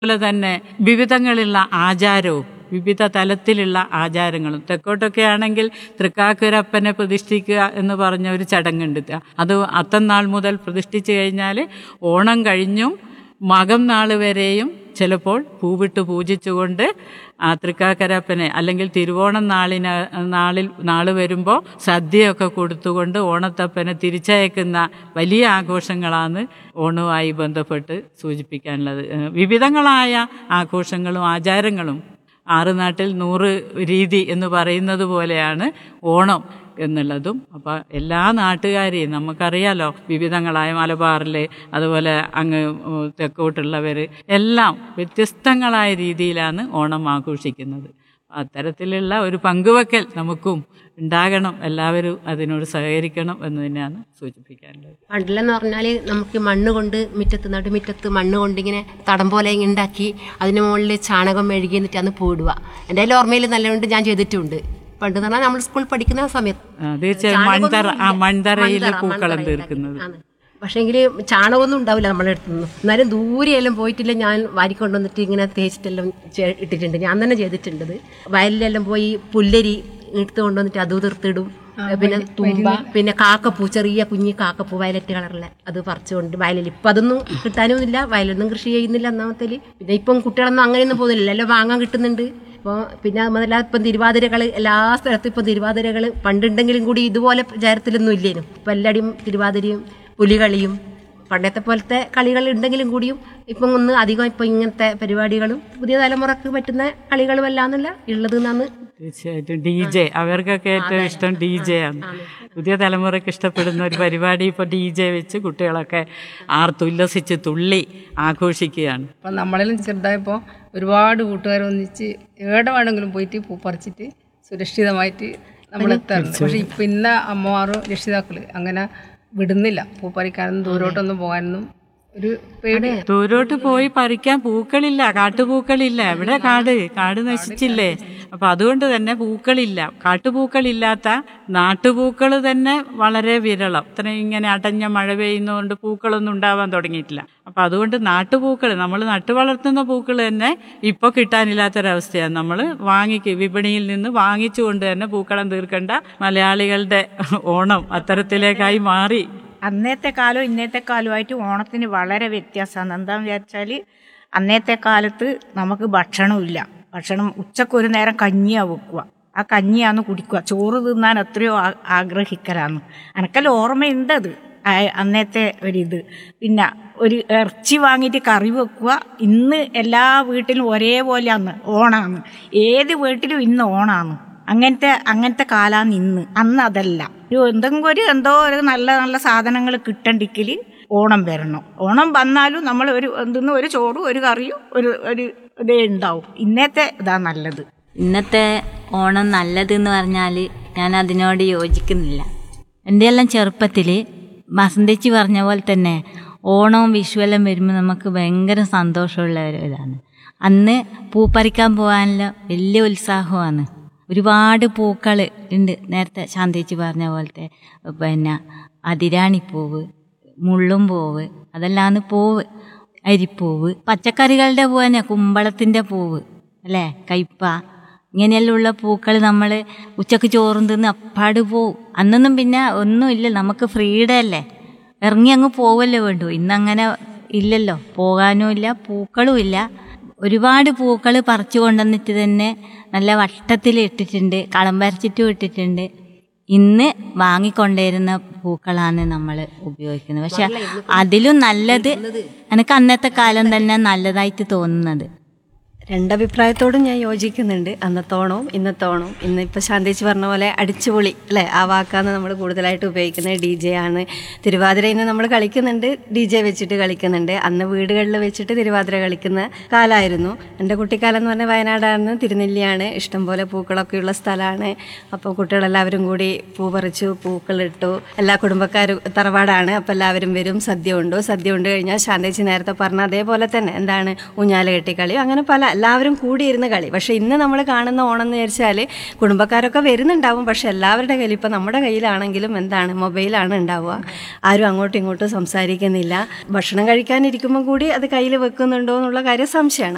അതുപോലെ തന്നെ വിവിധങ്ങളുള്ള ആചാരവും വിവിധ തലത്തിലുള്ള ആചാരങ്ങളും തെക്കോട്ടൊക്കെ ആണെങ്കിൽ തൃക്കാക്കുരപ്പനെ പ്രതിഷ്ഠിക്കുക എന്ന് പറഞ്ഞ ഒരു ചടങ്ങുണ്ട് അത് അത്തന്നാൾ മുതൽ പ്രതിഷ്ഠിച്ചു കഴിഞ്ഞാൽ ഓണം കഴിഞ്ഞും മകം നാൾ വരെയും ചിലപ്പോൾ പൂവിട്ട് പൂജിച്ചുകൊണ്ട് ആ തൃക്കാക്കരപ്പനെ അല്ലെങ്കിൽ തിരുവോണം നാളിന് നാളിൽ നാള് വരുമ്പോൾ സദ്യയൊക്കെ കൊടുത്തുകൊണ്ട് ഓണത്തപ്പനെ തിരിച്ചയക്കുന്ന വലിയ ആഘോഷങ്ങളാണ് ഓണവുമായി ബന്ധപ്പെട്ട് സൂചിപ്പിക്കാനുള്ളത് ഏഹ് വിവിധങ്ങളായ ആഘോഷങ്ങളും ആചാരങ്ങളും ആറ് നാട്ടിൽ നൂറ് രീതി എന്ന് പറയുന്നത് പോലെയാണ് ഓണം എന്നുള്ളതും അപ്പോൾ എല്ലാ നാട്ടുകാരെയും നമുക്കറിയാലോ വിവിധങ്ങളായ മലബാറിൽ അതുപോലെ അങ്ങ് തെക്കോട്ടുള്ളവർ എല്ലാം വ്യത്യസ്തങ്ങളായ രീതിയിലാണ് ഓണം ആഘോഷിക്കുന്നത് അത്തരത്തിലുള്ള ഒരു പങ്കുവെക്കൽ നമുക്കും ഉണ്ടാകണം എല്ലാവരും അതിനോട് സഹകരിക്കണം എന്ന് തന്നെയാണ് സൂചിപ്പിക്കാനുള്ളത് പണ്ടിലെന്ന് പറഞ്ഞാൽ നമുക്ക് മണ്ണ് കൊണ്ട് മുറ്റത്ത് നടുമുറ്റത്ത് മണ്ണ് കൊണ്ട് ഇങ്ങനെ തടം പോലെ ഇങ്ങനെ ഉണ്ടാക്കി അതിന് മുകളിൽ ചാണകം മെഴുകി എന്നിട്ടാണ് പൂടുക എൻ്റെ കയ്യിൽ ഓർമ്മയിൽ നല്ലതുകൊണ്ട് ഞാൻ ചെയ്തിട്ടുണ്ട് പണ്ട് എന്ന് പറഞ്ഞാൽ നമ്മൾ സ്കൂളിൽ പഠിക്കുന്ന സമയത്ത് ആ, തീർച്ചയായും മൺതറ ആ മൺതറയിൽ പൂക്കളം തീർക്കുന്നത് പക്ഷേങ്കിൽ ചാണകമൊന്നും ഉണ്ടാവില്ല നമ്മുടെ അടുത്തൊന്നും എന്നാലും ദൂരെയെല്ലാം പോയിട്ടില്ല ഞാൻ വാരിക്കൊണ്ടുവന്നിട്ട് ഇങ്ങനെ തേച്ചിട്ടെല്ലാം ചെ- ഇട്ടിട്ടുണ്ട് ഞാൻ തന്നെ ചെയ്തിട്ടുണ്ടത് വയലിലെല്ലാം പോയി പുല്ലരി എടുത്ത് കൊണ്ടുവന്നിട്ട് അത് തീർത്തിടും പിന്നെ തുമ്പ പിന്നെ കാക്കപ്പൂ ചെറിയ കുഞ്ഞി കാക്കപ്പൂ വയലറ്റ് കളറിലെ അത് പറിച്ചുകൊണ്ട് വയലിൽ ഇപ്പം അതൊന്നും കിട്ടാനൊന്നുമില്ല വയലൊന്നും കൃഷി ചെയ്യുന്നില്ല ഒന്നാമത്തേല് പിന്നെ ഇപ്പം കുട്ടികളൊന്നും അങ്ങനെയൊന്നും പോകുന്നില്ല എല്ലാം വാങ്ങാൻ കിട്ടുന്നുണ്ട് അപ്പോൾ പിന്നെ അതുമല്ല ഇപ്പം തിരുവാതിരകൾ എല്ലാ സ്ഥലത്തും ഇപ്പം തിരുവാതിരകൾ പണ്ടുണ്ടെങ്കിലും കൂടി ഇതുപോലെ പ്രചാരത്തിലൊന്നും ഇല്ലേനും ഇപ്പം എല്ലാവരും തിരുവാതിരയും പുലികളിയും പണ്ടത്തെ പോലത്തെ കളികൾ ഉണ്ടെങ്കിലും കൂടിയും ഇപ്പം ഒന്ന് അധികം ഇപ്പം ഇങ്ങനത്തെ പരിപാടികളും പുതിയ തലമുറക്ക് പറ്റുന്ന കളികളും അല്ലാന്നല്ല ഉള്ളത് എന്നാണ് തീർച്ചയായിട്ടും ഡി ജെ അവർക്കൊക്കെ ഏറ്റവും ഇഷ്ടം ഡി ജെ ആണ് പുതിയ തലമുറയ്ക്ക് ഇഷ്ടപ്പെടുന്ന ഒരു പരിപാടി ഇപ്പോൾ ഡി ജെ വെച്ച് കുട്ടികളൊക്കെ ആർത്തുല്ലസിച്ച് തുള്ളി ആഘോഷിക്കുകയാണ് അപ്പം നമ്മളിലും ചെറുതായപ്പോൾ ഒരുപാട് കൂട്ടുകാർ ഒന്നിച്ച് എവിടെ വേണമെങ്കിലും പോയിട്ട് പൂ പറിച്ചിട്ട് സുരക്ഷിതമായിട്ട് നമ്മൾ എത്താറുണ്ട് പക്ഷെ ഇപ്പം ഇന്ന അമ്മമാരും രക്ഷിതാക്കള് അങ്ങനെ വിടുന്നില്ല പൂ പറിക്കാനൊന്നും ദൂരോട്ടൊന്നും പോകാനൊന്നും ഒരു പേടി ദൂരോട്ട് പോയി പറിക്കാൻ പൂക്കളില്ല കാട്ടുപൂക്കളില്ല എവിടെ കാട് കാട് നശിച്ചില്ലേ അപ്പൊ അതുകൊണ്ട് തന്നെ പൂക്കളില്ല കാട്ടുപൂക്കളില്ലാത്ത നാട്ടുപൂക്കൾ തന്നെ വളരെ വിരളം ഇത്രയും ഇങ്ങനെ അടഞ്ഞ മഴ പെയ്യുന്നതുകൊണ്ട് പൂക്കളൊന്നും ഉണ്ടാവാൻ തുടങ്ങിയിട്ടില്ല അപ്പൊ അതുകൊണ്ട് നാട്ടുപൂക്കൾ നമ്മൾ നട്ടു വളർത്തുന്ന പൂക്കൾ തന്നെ ഇപ്പൊ കിട്ടാനില്ലാത്തൊരവസ്ഥയാണ് നമ്മൾ വാങ്ങിക്ക് വിപണിയിൽ നിന്ന് വാങ്ങിച്ചുകൊണ്ട് തന്നെ പൂക്കളം തീർക്കേണ്ട മലയാളികളുടെ ഓണം അത്തരത്തിലേക്കായി മാറി അന്നത്തെ കാലവും ഇന്നത്തെ കാലവുമായിട്ട് ഓണത്തിന് വളരെ വ്യത്യാസമാണ് എന്താണെന്ന് വിചാരിച്ചാൽ അന്നത്തെ കാലത്ത് നമുക്ക് ഭക്ഷണമില്ല ഭക്ഷണം ഉച്ചക്ക് ഒരു നേരം കഞ്ഞിയാണ് വെക്കുക ആ കഞ്ഞിയാന്ന് കുടിക്കുക ചോറ് തിന്നാൻ എത്രയോ ആ- ആഗ്രഹിക്കലാന്ന് എനക്കെല്ലാം ഓർമ്മയുണ്ട് അത് ആ- അന്നത്തെ ഒരിത് പിന്നെ ഒരു ഇറച്ചി വാങ്ങിയിട്ട് കറി വെക്കുക ഇന്ന് എല്ലാ വീട്ടിലും ഒരേപോലെയാണ് ഓണാന്ന് ഏത് വീട്ടിലും ഇന്ന് ഓണാന്ന് അങ്ങനത്തെ അങ്ങനത്തെ കാലാന്ന് ഇന്ന് അന്ന് അതല്ല ഒരു എന്തെങ്കിലും ഒരു എന്തോ ഒരു നല്ല നല്ല സാധനങ്ങൾ കിട്ടണ്ടെങ്കിൽ ഓണം വരണം ഓണം വന്നാലും നമ്മൾ ഒരു എന്തെന്ന് ഒരു ചോറും ഒരു കറിയും ഒരു ഒരു ഇതേ ഉണ്ടാവും ഇന്നത്തെ ഇതാ നല്ലത് ഇന്നത്തെ ഓണം നല്ലതെന്ന് പറഞ്ഞാൽ ഞാൻ അതിനോട് യോജിക്കുന്നില്ല എൻ്റെ എല്ലാം ചെറുപ്പത്തിൽ വസന്തേച്ചി പറഞ്ഞ പോലെ തന്നെ ഓണവും വിഷുവെല്ലാം വരുമ്പോൾ നമുക്ക് ഭയങ്കര സന്തോഷമുള്ള ഒരു ഇതാണ് അന്ന് പൂ പറിക്കാൻ പോകാനുള്ള വലിയ ഉത്സാഹമാണ് ഒരുപാട് പൂക്കൾ ഉണ്ട് നേരത്തെ ശാന്തേച്ചി പറഞ്ഞ പോലത്തെ പിന്നെ അതിരാണിപ്പൂവ് മുള്ളും പൂവ് അതെല്ലാമാണ് പൂവ് അരിപ്പൂവ് പച്ചക്കറികളുടെ പൂവ് തന്നെ കുമ്പളത്തിൻ്റെ പൂവ് അല്ലേ കയ്പ ഇങ്ങനെയെല്ലാമുള്ള പൂക്കൾ നമ്മൾ ഉച്ചക്ക് ചോറും തിന്ന് അപ്പാട് പോവും അന്നൊന്നും പിന്നെ ഒന്നുമില്ല നമുക്ക് ഫ്രീഡം അല്ലേ ഇറങ്ങി അങ്ങ് പോവല്ലേ വേണ്ടു ഇന്നങ്ങനെ ഇല്ലല്ലോ പോകാനും ഇല്ല പൂക്കളും ഇല്ല ഒരുപാട് പൂക്കൾ പറിച്ചു കൊണ്ടുവന്നിട്ട് തന്നെ നല്ല വട്ടത്തിൽ ഇട്ടിട്ടുണ്ട് കളം വരച്ചിട്ടും ഇട്ടിട്ടുണ്ട് ഇന്ന് വാങ്ങിക്കൊണ്ടുവരുന്ന പൂക്കളാണ് നമ്മൾ ഉപയോഗിക്കുന്നത് പക്ഷെ അതിലും നല്ലത് എനിക്ക് അന്നത്തെ കാലം തന്നെ നല്ലതായിട്ട് തോന്നുന്നത് രണ്ടഭിപ്രായത്തോടും ഞാൻ യോജിക്കുന്നുണ്ട് അന്നത്തെ ഓണവും ഇന്നത്തെ ഓണവും ഇന്ന് ഇപ്പോൾ ശാന്തേച്ചി പറഞ്ഞ പോലെ അടിച്ചുപൊളി അല്ലേ ആ വാക്കാണ് നമ്മൾ കൂടുതലായിട്ട് ഉപയോഗിക്കുന്നത് ഡി ജെ ആണ് തിരുവാതിര ഇന്ന് നമ്മൾ കളിക്കുന്നുണ്ട് ഡി ജെ വെച്ചിട്ട് കളിക്കുന്നുണ്ട് അന്ന് വീടുകളിൽ വെച്ചിട്ട് തിരുവാതിര കളിക്കുന്ന കാലമായിരുന്നു എൻ്റെ കുട്ടിക്കാലം എന്ന് പറഞ്ഞാൽ വയനാടാണ് തിരുനെല്ലിയാണ് ഇഷ്ടംപോലെ പൂക്കളൊക്കെയുള്ള സ്ഥലമാണ് അപ്പോൾ കുട്ടികളെല്ലാവരും കൂടി പൂ പറിച്ചു പൂക്കളിട്ടു എല്ലാ കുടുംബക്കാരും തറവാടാണ് അപ്പോൾ എല്ലാവരും വരും സദ്യ ഉണ്ടു സദ്യ ഉണ്ട് കഴിഞ്ഞാൽ ശാന്തേച്ചി നേരത്തെ പറഞ്ഞ അതേപോലെ തന്നെ എന്താണ് ഊഞ്ഞാല് കെട്ടിക്കളി അങ്ങനെ പല എല്ലാവരും കൂടിയിരുന്ന കളി പക്ഷേ ഇന്ന് നമ്മൾ കാണുന്ന ഓണം എന്ന് വിചാരിച്ചാൽ കുടുംബക്കാരൊക്കെ വരുന്നുണ്ടാവും പക്ഷെ എല്ലാവരുടെ കയ്യിൽ ഇപ്പോൾ നമ്മുടെ കയ്യിലാണെങ്കിലും എന്താണ് മൊബൈലാണ് ഉണ്ടാവുക ആരും അങ്ങോട്ടും ഇങ്ങോട്ടും സംസാരിക്കുന്നില്ല ഭക്ഷണം കഴിക്കാനിരിക്കുമ്പോൾ കൂടി അത് കയ്യിൽ വെക്കുന്നുണ്ടോ എന്നുള്ള കാര്യം സംശയമാണ്